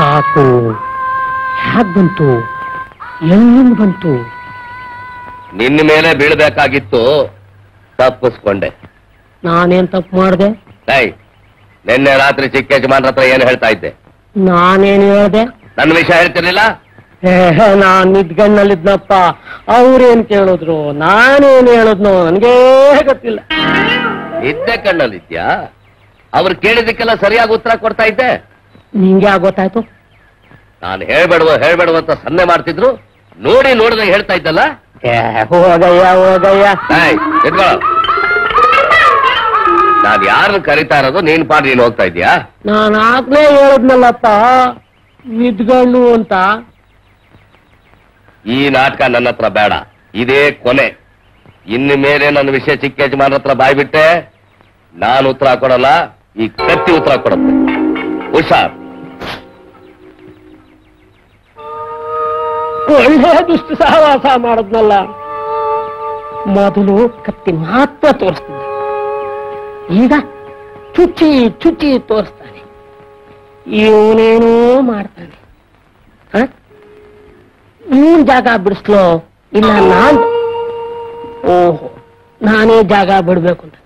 ಸಾಕು ಹ್ಯಾಕ್ ಬಂತು ಎಲ್ಲಿಂದ ಬಂತು ನಿನ್ನ ಮೇಲೆ ಬೀಳ್ಬೇಕಾಗಿತ್ತು ತಪ್ಪಿಸ್ಕೊಂಡೆ ನಾನೇನ್ ತಪ್ಪು ಮಾಡಿದೆ ಐ ನಿನ್ನೆ ರಾತ್ರಿ ಚಿಕ್ಕ ಯಜಮಾನ್ರ ಹತ್ರ ಏನು ಹೇಳ್ತಾ ಇದ್ದೆ ನಾನೇನ್ ಹೇಳ್ದೆ ನನ್ನ ವಿಷಯ ಹೇಳ್ತಿರ್ಲಿಲ್ಲ ಹೇ, ನಾನ್ ನಿದ್ಗಣ್ಣಲ್ಲಿದ್ನಪ್ಪ ಅವ್ರೇನ್ ಕೇಳಿದ್ರು ನಾನೇನ್ ಹೇಳಿದ್ನೋ ನನ್ಗೇ ಗೊತ್ತಿಲ್ಲ ಇದ್ದೆ ಕಣ್ಣಲ್ಲಿದ್ಯಾ ಅವ್ರು ಕೇಳಿದಕ್ಕೆಲ್ಲ ಸರಿಯಾಗಿ ಉತ್ತರ ಕೊಡ್ತಾ ಇದ್ದೆ ನಿಂಗೆ ಯಾಕ್ ಗೊತ್ತಾಯ್ತು ನಾನು ಹೇಳ್ಬೇಡುವ ಹೇಳ್ಬೇಡುವ ಅಂತ ಸನ್ನೆ ಮಾಡ್ತಿದ್ರು ನೋಡಿ ನೋಡಿದಾಗ ಹೇಳ್ತಾ ಇದ್ದಲ್ಲ ಏ, ಹೋಗಯ್ಯ ಹೋಗಯ್ಯ ಏಯ್, ಎದ್ಕೊಳ್ಳೋ. ನಾನ್ ಯಾರನ್ನ ಕರಿತಾ ಇರೋದು ನೀನ್ ಪಾಡ್ ನೀನ್ ಹೋಗ್ತಾ ಇದ್ಯಾ ನಾನು ಆಗ್ಲೇ ಹೇಳಿದ್ನಲ್ಲಪ್ಪ ನಿದ್ಗಣ್ಣು ಅಂತ ಈ ನಾಟಕ ನನ್ನ ಹತ್ರ ಬೇಡ ಇದೇ ಕೊನೆ ಇನ್ನು ಮೇಲೆ ನನ್ನ ವಿಷಯ ಚಿಕ್ಕ ಯಜಮಾನ್ರ ಹತ್ರ ಬಾಯ್ಬಿಟ್ಟೆ ನಾನು ಉತ್ತರ ಕೊಡಲ್ಲ ಈ ಕತ್ತಿ ಉತ್ತರ ಕೊಡುತ್ತೆ ಹುಷಾರ್ ಒಳ್ಳೆ ದುಷ್ಟ ಸಹವಾಸ ಮಾಡಿದ್ನಲ್ಲ ಮೊದಲು ಕತ್ತಿ ಮಾತ್ರ ತೋರಿಸ್ತಿದ್ದ ಈಗ ಚುಚ್ಚಿ ಚುಚ್ಚಿ ತೋರಿಸ್ತಾನೆ ಇವನೇನೋ ಮಾಡ್ತಾನೆ ಇವನ್ ಜಾಗ ಬಿಡಿಸ್ಲೋ ಇಲ್ಲ ನಾನ್ ಓಹೋ ನಾನೇ ಜಾಗ ಬಿಡ್ಬೇಕು ಅಂತ